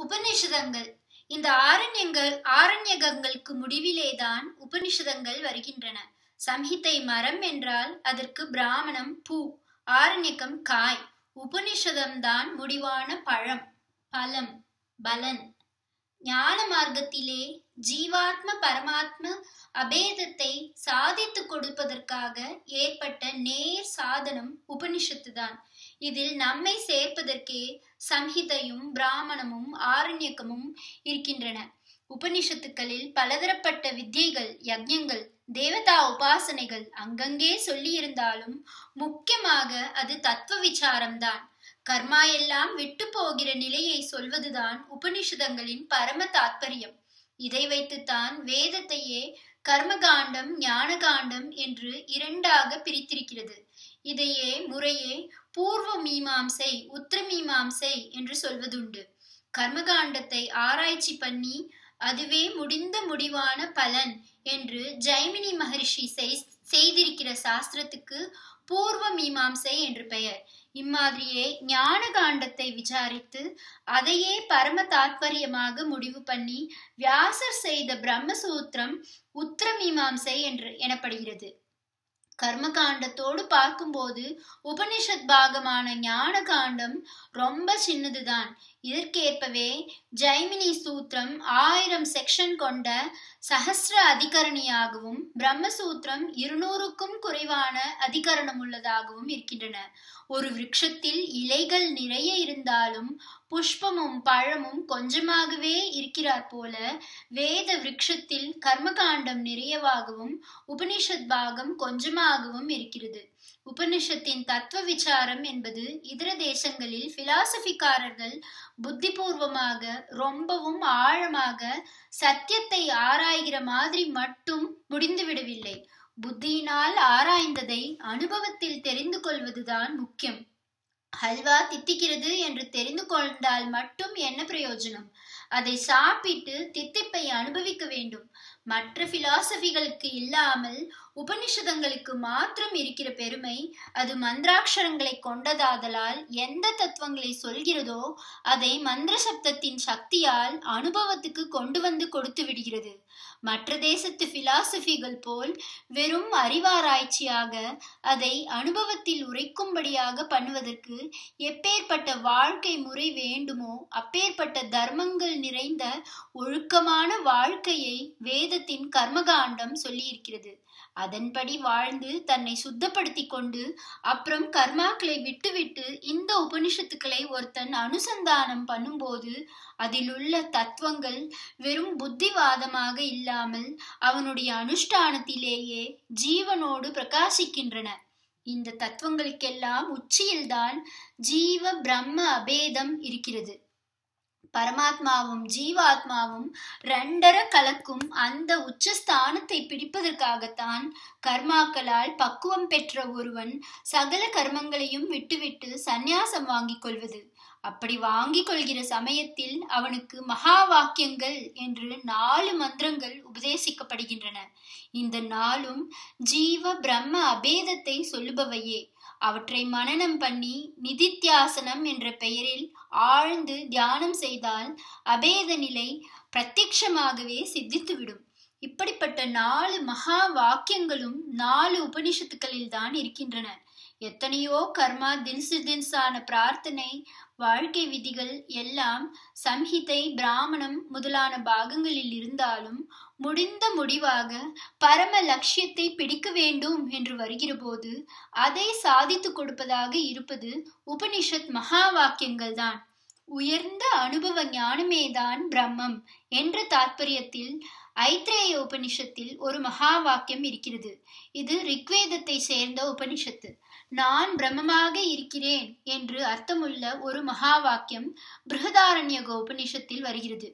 உபனிஷதங்கள் இந்த ஆரண்யங்கள் ஆரண்யகங்களுக்கு முடிவிலேதான் உபனிஷதங்கள் வருகின்றன சம்ஹிதை மரம் என்றால் அதற்கு பிராமணம் பூ ஆரண்யகம் காய் உபனிஷதம்தான் முடிவான பழம் பலம் பலன் ஞான மார்க்கத்திலே ஜீவாத்ம பரமாத்ம அபேதத்தை சாதித்து கொடுப்பதற்காக ஏற்பட்ட நேர் சாதனம் உபனிஷத்து தான் இதில் நம்மை சேர்ப்பதற்கே சம்ஹிதையும் பிராமணமும் ஆரண்யக்கமும் இருக்கின்றன உபனிஷத்துக்களில் பலதரப்பட்ட வித்தியைகள் யஜ்ஞங்கள் தேவதா உபாசனைகள் அங்கங்கே சொல்லியிருந்தாலும் முக்கியமாக அது தத்துவ விசாரம்தான் கர்மா எல்லாம் விட்டு போகிற நிலையை சொல்வதுதான் உபனிஷதங்களின் பரம தாத்பரியம் இதை வைத்துத்தான் வேதத்தையே கர்மகாண்டம் ஞானகாண்டம் என்று இரண்டாக பிரித்திருக்கிறது இதையே முறையே பூர்வ மீமாம்சை உத்திர மீமாம்சை என்று சொல்வதுண்டு கர்மகாண்டத்தை ஆராய்ச்சி பண்ணி அதுவே முடிந்த முடிவான பலன் என்று ஜெய்மினி மகரிஷி செய்திருக்கிற சாஸ்திரத்துக்கு பூர்வ மீமாம்சை என்று பெயர் இம்மாதிரியே ஞான காண்டத்தை விசாரித்து அதையே பரம தாத்பரியமாக முடிவு பண்ணி வியாசர் செய்த பிரம்மசூத்திரம் உத்திர மீமாம்சை என்று எனப்படுகிறது கர்மகாண்டத்தோடு பார்க்கும்போது உபனிஷத் பாகமான ஞான காண்டம் ரொம்ப சின்னதுதான் இதற்கேற்பவே ஜைமினி சூத்திரம் ஆயிரம் செக்ஷன் கொண்ட சஹசிர அதிகரணியாகவும் பிரம்மசூத்திரம் இருநூறுக்கும் குறைவான அதிகரணம் உள்ளதாகவும் இருக்கின்றன ஒரு விருட்சத்தில் இலைகள் நிறைய இருந்தாலும் புஷ்பமும் பழமும் கொஞ்சமாகவே இருக்கிறார் போல வேத விருட்சத்தில் கர்மகாண்டம் நிறையவாகவும் உபனிஷத் பாகம் கொஞ்சமாகவும் இருக்கிறது உபனிஷத்தின் தத்துவ விசாரம் என்பது இதர தேசங்களில் பிலாசபிக்காரர்கள் புத்திபூர்வமாக ரொம்பவும் ஆழமாக சத்தியத்தை ஆராய்கிற மாதிரி மட்டும் முடிந்துவிடவில்லை புத்தியினால் ஆராய்ந்ததை அனுபவத்தில் தெரிந்து கொள்வதுதான் முக்கியம் ஹல்வா தித்திக்கிறது என்று தெரிந்து கொண்டால் மட்டும் என்ன பிரயோஜனம் அதை சாப்பிட்டு தித்திப்பை அனுபவிக்க வேண்டும் மற்ற பிலாசபிகளுக்கு இல்லாமல் உபனிஷதங்களுக்கு மாத்திரம் இருக்கிற பெருமை அது மந்திராட்சரங்களை கொண்டதாதலால் எந்த தத்துவங்களை சொல்கிறதோ அதை மந்திர சப்தத்தின் சக்தியால் அனுபவத்துக்கு கொண்டு வந்து கொடுத்து விடுகிறது மற்ற தேசத்து பிலாசபிகள் போல் வெறும் அறிவாராய்ச்சியாக அதை அனுபவத்தில் உரைக்கும்படியாக பண்ணுவதற்கு எப்பேற்பட்ட வாழ்க்கை முறை வேண்டுமோ அப்பேற்பட்ட தர்மங்கள் நிறைந்த ஒழுக்கமான வாழ்க்கையை வேதத்தின் கர்மகாண்டம் சொல்லியிருக்கிறது அதன்படி வாழ்ந்து தன்னை சுத்தப்படுத்தி கொண்டு அப்புறம் கர்மாக்களை விட்டுவிட்டு இந்த உபனிஷத்துக்களை ஒருத்தன் அனுசந்தானம் பண்ணும்போது அதிலுள்ள தத்துவங்கள் வெறும் புத்திவாதமாக இல்லாமல் அவனுடைய அனுஷ்டானத்திலேயே ஜீவனோடு பிரகாசிக்கின்றன இந்த தத்துவங்களுக்கெல்லாம் உச்சியில்தான் ஜீவ பிரம்ம அபேதம் இருக்கிறது பரமாத்மாவும் ஜீவாத்மாவும் ரெண்டர கலக்கும் அந்த உச்சஸ்தானத்தை பிடிப்பதற்காகத்தான் கர்மாக்களால் பக்குவம் பெற்ற ஒருவன் சகல கர்மங்களையும் விட்டுவிட்டு சந்நியாசம் வாங்கிக் கொள்வது அப்படி வாங்கிக் கொள்கிற சமயத்தில் அவனுக்கு மகா வாக்கியங்கள் என்று நாலு மந்திரங்கள் உபதேசிக்கப்படுகின்றன இந்த நாளும் ஜீவ பிரம்ம அபேதத்தை சொல்லுபவையே அவற்றை மனனம் பண்ணி நிதித்தியாசனம் என்ற பெயரில் ஆழ்ந்து தியானம் செய்தால் அபேத நிலை பிரத்யட்சமாகவே சித்தித்துவிடும் இப்படிப்பட்ட நாலு மகா வாக்கியங்களும் நாலு உபனிஷத்துக்களில் தான் இருக்கின்றன எத்தனையோ கர்மா தின்சு தின்சான பிரார்த்தனை வாழ்க்கை விதிகள் எல்லாம் சம்ஹிதை பிராமணம் முதலான பாகங்களில் இருந்தாலும் முடிந்த முடிவாக பரம லட்சியத்தை பிடிக்க வேண்டும் என்று வருகிற போது அதை சாதித்து கொடுப்பதாக இருப்பது உபனிஷத் மகா வாக்கியங்கள் தான் உயர்ந்த அனுபவ ஞானமேதான் பிரம்மம் என்ற தாற்பயத்தில் ஐத்ரேய உபனிஷத்தில் ஒரு மகா வாக்கியம் இருக்கிறது இது ரிக்வேதத்தை சேர்ந்த உபனிஷத்து நான் பிரம்மமாக இருக்கிறேன் என்று அர்த்தமுள்ள ஒரு மகா வாக்கியம் பிருகதாரண்யக உபனிஷத்தில் வருகிறது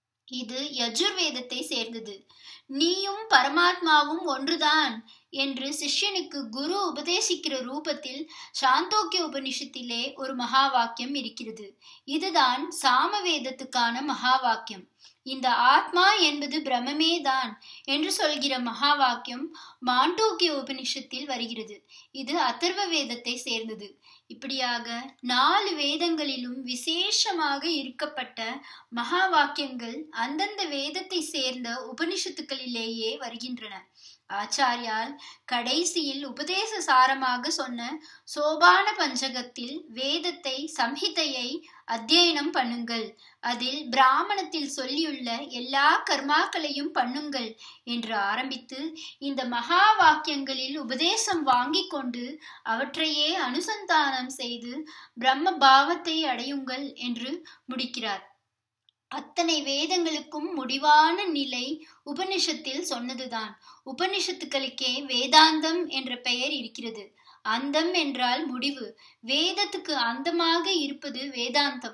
இது யஜுர்வேதத்தை சேர்ந்தது நீயும் பரமாத்மாவும் ஒன்றுதான் என்று சிஷ்யனுக்கு குரு உபதேசிக்கிற ரூபத்தில் சாந்தோக்கிய உபனிஷத்திலே ஒரு மகா வாக்கியம் இருக்கிறது இதுதான் சாமவேதத்துக்கான மகா வாக்கியம் இந்த ஆத்மா என்பது பிரம்மமே தான் என்று சொல்கிற மகா வாக்கியம் மாண்டூக்கிய உபனிஷத்தில் வருகிறது இது அதர்வ வேதத்தை சேர்ந்தது இப்படியாக நாலு வேதங்களிலும் விசேஷமாக இருக்கப்பட்ட மகா வாக்கியங்கள் அந்தந்த வேதத்தை சேர்ந்த உபனிஷத்துக்களிலேயே வருகின்றன ஆச்சாரியால் கடைசியில் உபதேச சாரமாக சொன்ன சோபான பஞ்சகத்தில் வேதத்தை சம்ஹிதையை அத்தியனம் பண்ணுங்கள் அதில் பிராமணத்தில் சொல்லியுள்ள எல்லா கர்மாக்களையும் பண்ணுங்கள் என்று ஆரம்பித்து இந்த மகா வாக்கியங்களில் உபதேசம் வாங்கி கொண்டு அவற்றையே அனுசந்தானம் செய்து பிரம்ம பாவத்தை அடையுங்கள் என்று முடிக்கிறார் அத்தனை வேதங்களுக்கும் முடிவான நிலை உபனிஷத்தில் சொன்னதுதான் உபனிஷத்துக்களுக்கே வேதாந்தம் என்ற பெயர் இருக்கிறது அந்தம் என்றால் முடிவு வேதத்துக்கு அந்தமாக இருப்பது வேதாந்தம்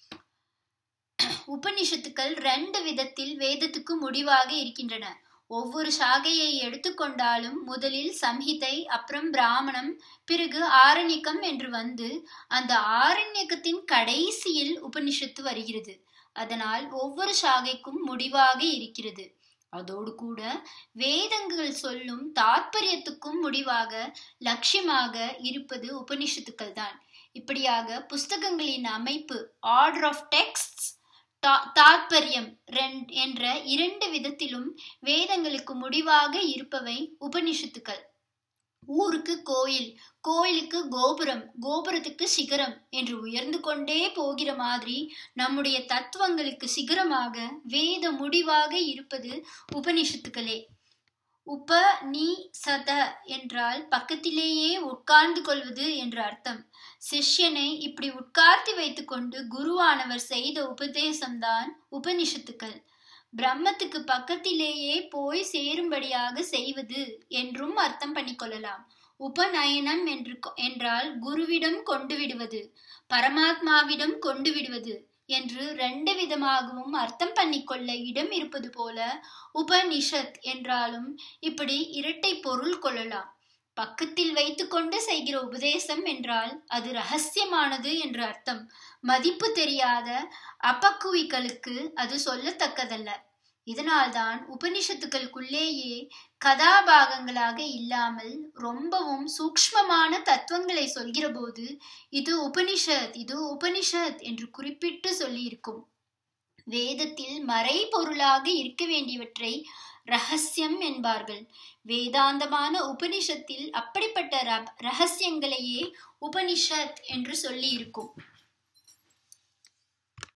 உபனிஷத்துக்கள் ரெண்டு விதத்தில் வேதத்துக்கு முடிவாக இருக்கின்றன ஒவ்வொரு சாகையை எடுத்துக்கொண்டாலும் முதலில் சம்ஹிதை அப்புறம் பிராமணம் பிறகு ஆரண்யக்கம் என்று வந்து அந்த ஆரண்யக்கத்தின் கடைசியில் உபனிஷத்து வருகிறது அதனால் ஒவ்வொரு சாகைக்கும் முடிவாக இருக்கிறது அதோடு கூட வேதங்கள் சொல்லும் தாற்பயத்துக்கும் முடிவாக லட்சியமாக இருப்பது உபனிஷத்துக்கள் தான் இப்படியாக புஸ்தகங்களின் அமைப்பு ஆர்டர் ஆஃப் டெக்ஸ்ட் தாத்பரியம் என்ற இரண்டு விதத்திலும் வேதங்களுக்கு முடிவாக இருப்பவை உபனிஷத்துக்கள் ஊருக்கு கோயில் கோயிலுக்கு கோபுரம் கோபுரத்துக்கு சிகரம் என்று உயர்ந்து கொண்டே போகிற மாதிரி நம்முடைய தத்துவங்களுக்கு சிகரமாக வேத முடிவாக இருப்பது உபனிஷத்துக்களே உப நீ சத என்றால் பக்கத்திலேயே உட்கார்ந்து கொள்வது என்று அர்த்தம் சிஷ்யனை இப்படி உட்கார்த்தி வைத்துக்கொண்டு குருவானவர் செய்த உபதேசம்தான் உபனிஷத்துக்கள் பிரம்மத்துக்கு பக்கத்திலேயே போய் சேரும்படியாக செய்வது என்றும் அர்த்தம் பண்ணிக்கொள்ளலாம் உபநயனம் என்று என்றால் குருவிடம் கொண்டு விடுவது பரமாத்மாவிடம் கொண்டு விடுவது என்று ரெண்டு விதமாகவும் அர்த்தம் பண்ணிக்கொள்ள இடம் இருப்பது போல உபனிஷத் என்றாலும் இப்படி இரட்டை பொருள் கொள்ளலாம் பக்கத்தில் வைத்துக்கொண்டு செய்கிற உபதேசம் என்றால் அது ரகசியமானது என்று அர்த்தம் மதிப்பு தெரியாத அப்பக்குவிகளுக்கு அது சொல்லத்தக்கதல்ல இதனால்தான் உபனிஷத்துக்களுக்குள்ளேயே கதாபாகங்களாக இல்லாமல் ரொம்பவும் சூக்ஷ்மமான தத்துவங்களை சொல்கிற போது இது உபனிஷத் இது உபனிஷத் என்று குறிப்பிட்டு சொல்லியிருக்கும் வேதத்தில் மறை பொருளாக இருக்க வேண்டியவற்றை ரகசியம் என்பார்கள் வேதாந்தமான உபனிஷத்தில் அப்படிப்பட்ட ரகசியங்களையே உபனிஷத் என்று சொல்லி இருக்கும்